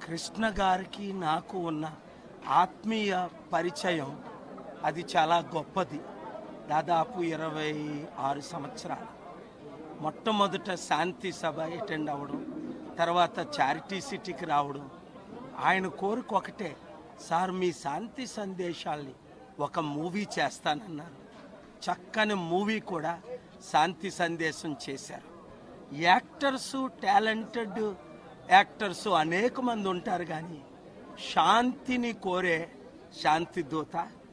కృష్ణ గారికి నాకు ఉన్న ఆత్మీయ పరిచయం అది చాలా గొప్పది దాదాపు ఇరవై ఆరు సంవత్సరాలు మొట్టమొదట శాంతి సభ అటెండ్ అవ్వడం తర్వాత చారిటీ సిటీకి రావడం ఆయన కోరిక ఒకటే సార్ మీ శాంతి సందేశాల్ని ఒక మూవీ చేస్తానన్నారు చక్కని మూవీ కూడా శాంతి సందేశం చేశారు యాక్టర్స్ టాలెంటెడ్ యాక్టర్స్ అనేక మంది ఉంటారు కానీ శాంతిని కోరే శాంతి దూత